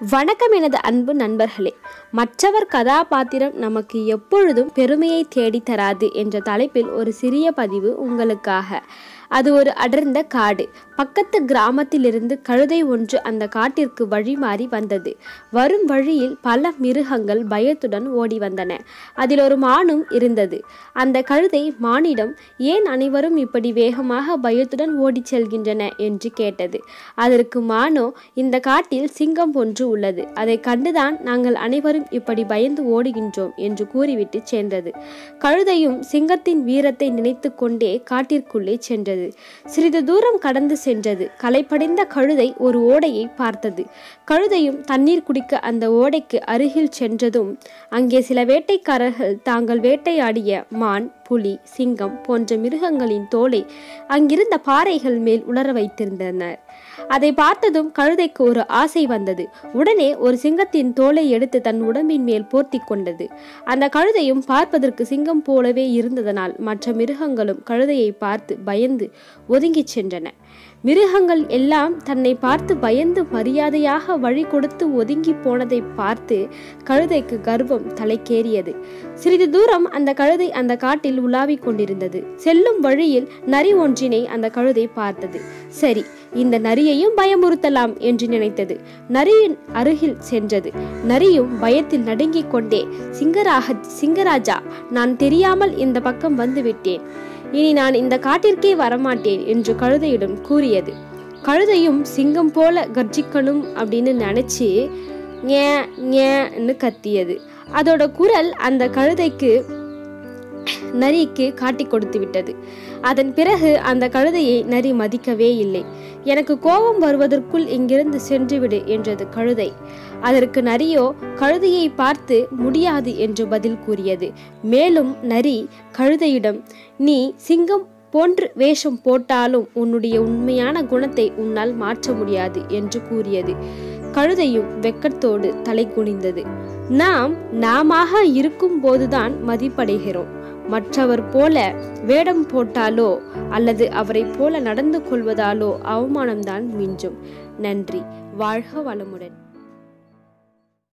வணக்கம் எனது அன்பு நண்பர்களே மற்றவர் கதாபாத்திரம் நமக்கு எப்பொழுதும் பெருமையை தேடித் தராது என்ற தலைப்பில் ஒரு சிறிய பதிவு உங்களுக்காக அது ஒரு அடர்ந்த காடு பக்கத்து கிராமத்திலிருந்து கழுதை ஒன்று அந்த காட்டிற்கு வழி மாறி வந்தது வரும் வழியில் பல மிருகங்கள் பயத்துடன் ஓடி வந்தன அதில் ஒரு மானும் இருந்தது அந்த கழுதை மானிடம் ஏன் அனைவரும் இப்படி வேகமாக பயத்துடன் ஓடிச் செல்கின்றன என்று கேட்டது அதற்கு மானோ இந்த காட்டில் சிங்கம் ஒன்று உள்ளது அதை கண்டுதான் நாங்கள் அனைவரும் இப்படி பயந்து ஓடுகின்றோம் என்று கூறிவிட்டு சென்றது கழுதையும் சிங்கத்தின் வீரத்தை நினைத்து கொண்டே காட்டிற்குள்ளே சென்றது சிறிது தூரம் கடந்து சென்றது களைப்படைந்த கழுதை ஒரு ஓடையை பார்த்தது கழுதையும் தண்ணீர் குடிக்க அந்த ஓடைக்கு அருகில் சென்றதும் அங்கே சில வேட்டைக்காரர்கள் தாங்கள் வேட்டையாடிய மான் புலி சிங்கம் போன்ற மிருகங்களின் தோலை அங்கிருந்த பாறைகள் மேல் உலர வைத்திருந்தனர் அதை பார்த்ததும் கழுதைக்கு ஒரு ஆசை வந்தது உடனே ஒரு சிங்கத்தின் தோலை எடுத்து தன் உடம்பின் மேல் போர்த்தி கொண்டது அந்த கழுதையும் பார்ப்பதற்கு சிங்கம் போலவே இருந்ததனால் மற்ற மிருகங்களும் கழுதையை பார்த்து பயந்து ஒதுங்கிச் சென்றன மிருகங்கள் எல்லாம் தன்னை பார்த்து பயந்து மரியாதையாக வழி கொடுத்து ஒதுங்கி போனதை பார்த்து கழுதைக்கு கர்வம் தலைக்கேறியது சிறிது தூரம் அந்த கழுதை அந்த காட்டில் உலாவிக் கொண்டிருந்தது செல்லும் வழியில் நரி ஒன்றினை அந்த கழுதை பார்த்தது சரி இந்த நரியையும் பயமுறுத்தலாம் என்று நினைத்தது நரியின் அருகில் சென்றது நரியும் பயத்தில் நடுங்கிக் கொண்டே சிங்கராக சிங்கராஜா நான் தெரியாமல் இந்த பக்கம் வந்து விட்டேன் இனி நான் இந்த காட்டிற்கே வரமாட்டேன் என்று கழுதையிடம் கூறியது கழுதையும் சிங்கம் போல கர்ஜிக்கணும் அப்படின்னு நினைச்சு ஞே ஞேன்னு கத்தியது அதோட குரல் அந்த கழுதைக்கு நரிக்கு காட்டி கொடுத்து விட்டது அதன் பிறகு அந்த கழுதையை நரி மதிக்கவே இல்லை எனக்கு கோபம் வருவதற்குள் இங்கிருந்து சென்றுவிடு என்றது கழுதை அதற்கு நரியோ கழுதையை பார்த்து முடியாது என்று பதில் கூறியது மேலும் நரி கழுதையிடம் நீ சிங்கம் போன்று வேஷம் போட்டாலும் உன்னுடைய உண்மையான குணத்தை உன்னால் மாற்ற முடியாது என்று கூறியது கழுதையும் வெக்கத்தோடு தலை குனிந்தது நாம் நாமாக இருக்கும் போதுதான் மதிப்படைகிறோம் மற்றவர் போல வேடம் போட்டாலோ அல்லது அவரை போல நடந்து கொள்வதாலோ அவமானம்தான் மிஞ்சும் நன்றி வாழ்க வளமுடன்